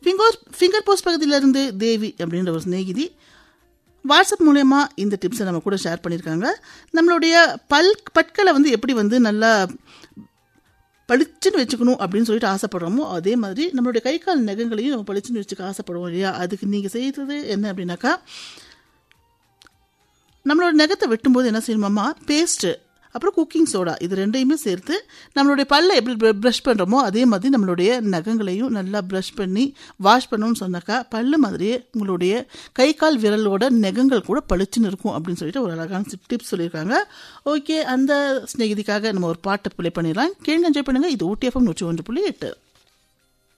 finger finger post பகுதியிலிருந்து தேவி அப்படின்ற ஒரு சிநேகிதி வாட்ஸ்அப் மூலயமா இந்த டிப்ஸை நம்ம கூட ஷேர் பண்ணியிருக்காங்க நம்மளுடைய பல் பற்களை வந்து எப்படி வந்து நல்லா பளிச்சுன்னு வச்சுக்கணும் அப்படின்னு சொல்லிட்டு ஆசைப்படுறோமோ அதே மாதிரி நம்மளுடைய கை கால் நகங்களையும் நம்ம பளிச்சுன்னு வச்சுக்க ஆசைப்படுவோம் இல்லையா அதுக்கு நீங்கள் செய்கிறது என்ன அப்படின்னாக்கா நம்மளோட நகத்தை வெட்டும்போது என்ன செய்யணுமாமா பேஸ்ட்டு அப்புறம் குக்கிங் சோடா இது ரெண்டையுமே சேர்த்து நம்மளுடைய பல்லை எப்படி ப்ரஷ் பண்ணுறோமோ அதே மாதிரி நம்மளுடைய நகங்களையும் நல்லா ப்ரஷ் பண்ணி வாஷ் பண்ணணும்னு சொன்னாக்கா பல்லு மாதிரியே உங்களுடைய கை கால் விரலோட நகங்கள் கூட பளிச்சுன்னு இருக்கும் அப்படின்னு சொல்லிட்டு ஒரு அழகான டிப்ஸ் சொல்லியிருக்காங்க ஓகே அந்த ஸ்நேகிதிக்காக நம்ம ஒரு பாட்டை ப்ளே பண்ணிடலாம் கேளுங்க என்ஜாய் பண்ணுங்கள் இது ஊட்டி எஃப்எம் நூற்றி ஒன்று புள்ளி எட்டு